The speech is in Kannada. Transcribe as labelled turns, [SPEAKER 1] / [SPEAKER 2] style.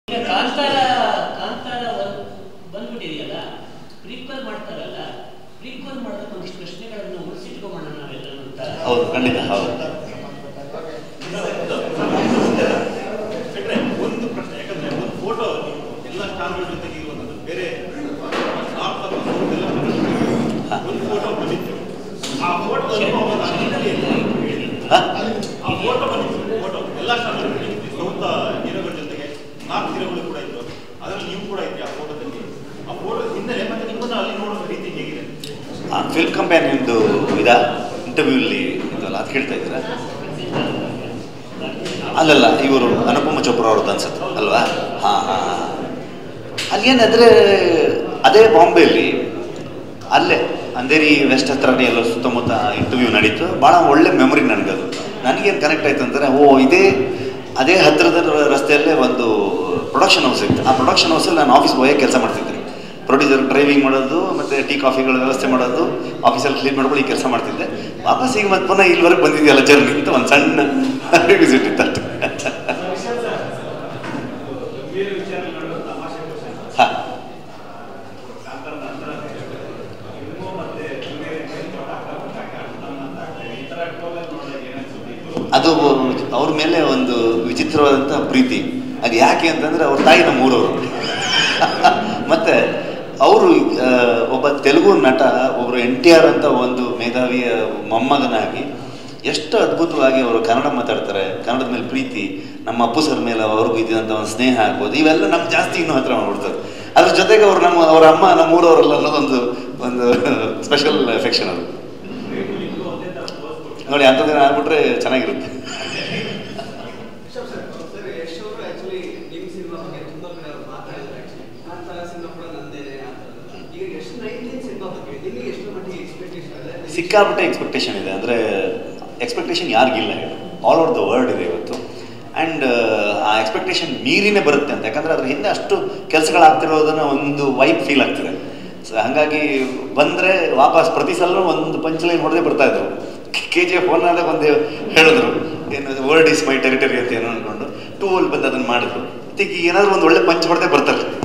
[SPEAKER 1] ಈಗ ಕಾಂತಾರ ಕಾಂತಾರ ಒಂದ್ ಬಂದ್ಬಿಟ್ಟಿದೆಯಲ್ಲ ಪ್ರೀಕ್ವಲ್ ಮಾಡ್ತಾರಲ್ಲ ಪ್ರೀಕ್ವಲ್ ಮಾಡಿದಾಗ ಒಂದಿಷ್ಟು ಪ್ರಶ್ನೆಗಳನ್ನು ಉಳಿಸಿಟ್ಕೊಂಬೋಣ ನಾವೆಲ್ಲ ಅಂತ
[SPEAKER 2] ಹೌದು ಖಂಡಿತ ಹೌದು
[SPEAKER 3] ಬಿಟ್ರೆ ಒಂದು ಪ್ರಶ್ನೆ ಯಾಕಂದ್ರೆ ಒಂದು ಫೋಟೋ ಎಲ್ಲ ಸ್ಟಾರ್ಗಳ ಜೊತೆಗೆ ಇರುವಂಥದ್ದು ಬೇರೆ ನಾರ್ತ್ ಅಥವಾ ಸೌತ್ ಎಲ್ಲ ಒಂದು ಫೋಟೋ ಬಂದಿತ್ತು ಆ ಫೋಟೋ
[SPEAKER 2] ಹಾ?
[SPEAKER 3] ಆ ಫೋಟೋ ಬಂದಿತ್ತು ಫೋಟೋ ಎಲ್ಲ ಸ್ಟಾರ್ಗಳು ಸೌತ್ ಹೀರೋಗಳ ಜೊತೆಗೆ ನಾರ್ತ್ ಹೀರೋಗಳು ಕೂಡ ಇದ್ರು ಅದರಲ್ಲಿ ನೀವು ಕೂಡ ಇದ್ರಿ ಆ ಫೋಟೋದಲ್ಲಿ ಆ ಫೋಟೋ ಹಿನ್ನೆಲೆ ಮತ್ತೆ ನಿಮ್ಮನ್ನ ಅಲ್ಲಿ ನೋಡೋ ರೀತಿ ಹೇಗಿದೆ
[SPEAKER 2] ಆ ಫಿಲ್ಮ್ ಕಂಪ್ಯಾನಿಯನ್ದು ಇದ ಇಂಟರ್ವ್ಯೂಲಿ ಇದಲ್ಲ ಅದು ಹೇಳ್ತಾ ಇದ್ದೀರಾ ಅಲ್ಲಲ್ಲ ಇವರು ಅನುಪಮ ಚೋಪ್ರಾ ಅವ್ರದ್ದು ಅನ್ಸುತ್ತೆ ಅಲ್ವಾ ಹಾಂ ಹಾಂ ಹಾಂ ಅಲ್ಲೇನಂದರೆ ಅದೇ ಬಾಂಬೆಯಲ್ಲಿ ಅಲ್ಲೇ ಅಂಧೇರಿ ವೆಸ್ಟ್ ಹತ್ರನೇ ಎಲ್ಲ ಸುತ್ತಮುತ್ತ ಇಂಟರ್ವ್ಯೂ ನಡೀತು ಭಾಳ ಒಳ್ಳೆ ಮೆಮೊರಿ ನನಗದು ನನಗೇನು ಕನೆಕ್ಟ್ ಆಯ್ತು ಅಂದರೆ ಓ ಇದೇ ಅದೇ ಹತ್ತಿರದ ರಸ್ತೆಯಲ್ಲೇ ಒಂದು ಪ್ರೊಡಕ್ಷನ್ ಹೌಸ್ ಇತ್ತು ಆ ಪ್ರೊಡಕ್ಷನ್ ಹೌಸಲ್ಲಿ ನಾನು ಆಫೀಸ್ ಬಾಯ್ ಕೆಲಸ ಮಾಡ್ತಿದ್ದೆ ಪ್ರೊಡ್ಯೂಸರ್ ಡ್ರೈವಿಂಗ್ ಮಾಡೋದು ಮತ್ತು ಟೀ ಕಾಫಿಗಳ ವ್ಯವಸ್ಥೆ ಮಾಡೋದು ಆಫೀಸಲ್ಲಿ ಕ್ಲೀನ್ ಮಾಡ್ಕೊಂಡು ಈ ಕೆಲಸ ಮಾಡ್ತಿದ್ದೆ ವಾಪಸ್ ಈಗ ಮತ್ತೆ ಪುನಃ ಇಲ್ಲಿವರೆಗೆ ಬಂದಿದೆಯಲ್ಲ ಜರ್ನಿ ಅಂತ ಒಂದು ಸಣ್ಣ ವಿಸಿಟ್ ಇತ್ತು ಅಷ್ಟೇ
[SPEAKER 3] ಬೇರೆ ವಿಚಾರ ನೋಡೋದು ತಮಾಷೆ ಕ್ವಶನ್
[SPEAKER 2] ಹಾಂ
[SPEAKER 3] ಕಾಂತಾರ ನಂತರ ಇನ್ನು ಮತ್ತೆ ಬೇರೆ ಈ ಥರ ಟ್ರೋಲರ್ ನೋಡಿದಾಗ ಏನಿಸುತ್ತೆ ಇದು
[SPEAKER 2] ಅದು ಅವ್ರ ಮೇಲೆ ಒಂದು ವಿಚಿತ್ರವಾದಂಥ ಪ್ರೀತಿ ಅದು ಯಾಕೆ ಅಂತಂದರೆ ಅವ್ರ ತಾಯಿ ನಮ್ಮ ಊರವರು ಮತ್ತು ಅವರು ಒಬ್ಬ ತೆಲುಗು ನಟ ಒಬ್ಬರು ಎನ್ ಟಿ ಆರ್ ಅಂತ ಒಂದು ಮೇಧಾವಿಯ ಮೊಮ್ಮಗನಾಗಿ ಎಷ್ಟು ಅದ್ಭುತವಾಗಿ ಅವರು ಕನ್ನಡ ಮಾತಾಡ್ತಾರೆ ಕನ್ನಡದ ಮೇಲೆ ಪ್ರೀತಿ ನಮ್ಮ ಅಪ್ಪು ಸರ್ ಮೇಲೆ ಅವ್ರಿಗೂ ಇದ್ದಂಥ ಒಂದು ಸ್ನೇಹ ಆಗ್ಬೋದು ಇವೆಲ್ಲ ನಮ್ಗೆ ಜಾಸ್ತಿ ಇನ್ನೂ ಹತ್ರ ಮಾಡ್ಬಿಡ್ತಾರೆ ಅದ್ರ ಜೊತೆಗೆ ಅವ್ರು ನಮ್ಮ ಅವರ ಅಮ್ಮ ನಮ್ಮ ಊರವರಲ್ಲ ಅನ್ನೋದೊಂದು ಒಂದು ಸ್ಪೆಷಲ್ ಎಫೆಕ್ಷನ್ ಅದು ನೋಡಿ ಅಂಥದ್ದೇನು ಆಗ್ಬಿಟ್ರೆ ಚೆನ್ನಾಗಿರುತ್ತೆ
[SPEAKER 4] ಸರ್ ಸರ್ ಯಶ್ ಅವರು ಆಕ್ಚುಲಿ ನಿಮ್ಮ ಸಿನಿಮಾ ಬಗ್ಗೆ ತುಂಬಾ ಕಡೆ ಅವ್ರು ಮಾತಾಡಿದ್ರು ಆಕ್ಚುಲಿ ಕಾಂತಾರ ಸಿನಿಮಾ ಕೂಡ ನಂದೇನೆ ಅಂತ ಈಗ ಯಶ್ ನೈನ್ಟೀನ್ ಸಿನಿಮಾ ಬಗ್ಗೆ ನಿಮಗೆ ಎಷ್ಟು ಮಟ್ಟಿಗೆ ಎಕ್ಸ್ಪೆಕ್ಟೇಷನ್ ಇದೆ
[SPEAKER 2] ಸಿಕ್ಕಾಪಟ್ಟೆ ಎಕ್ಸ್ಪೆಕ್ಟೇಷನ್ ಇದೆ ಅಂದರೆ ಎಕ್ಸ್ಪೆಕ್ಟೇಷನ್ ಯಾರಿಗಿಲ್ಲ ಆಲ್ ಓವರ್ ದ ವರ್ಲ್ಡ್ ಇದೆ ಇವತ್ತು ಆ್ಯಂಡ್ ಆ ಎಕ್ಸ್ಪೆಕ್ಟೇಷನ್ ಮೀರಿನೇ ಬರುತ್ತೆ ಅಂತ ಯಾಕಂದರೆ ಅದ್ರ ಹಿಂದೆ ಅಷ್ಟು ಕೆಲಸಗಳಾಗ್ತಿರೋದನ್ನು ಒಂದು ವೈಬ್ ಫೀಲ್ ಆಗ್ತಿದೆ ಸೊ ಹಾಗಾಗಿ ಬಂದರೆ ವಾಪಸ್ ಪ್ರತಿ ಸಲ ಒಂದು ಪಂಚಲೈನ್ ಹೊಡೆದೇ ಬರ್ತಾಯಿದ್ರು ಕೆ ಜಿ ಎಫ್ ಒನ್ ಆದಾಗ ಒಂದು ಹೇಳಿದ್ರು ಏನು ವರ್ಡ್ ಇಸ್ ಮೈ ಟೆರಿಟರಿ ಅಂತ ಏನೋ ಅಂದ್ಕೊಂಡು ಟೂ ಅಲ್ಲಿ ಬಂದು ಅದನ್ನು ಮಾಡಿದ್ರು ಮತ್ತೆ ಈಗ ಏನಾದರೂ ಒಂದು ಒಳ್ಳೆ ಪಂಚ್ ಹೊಡೆದೇ ಬರ್ತಾರೆ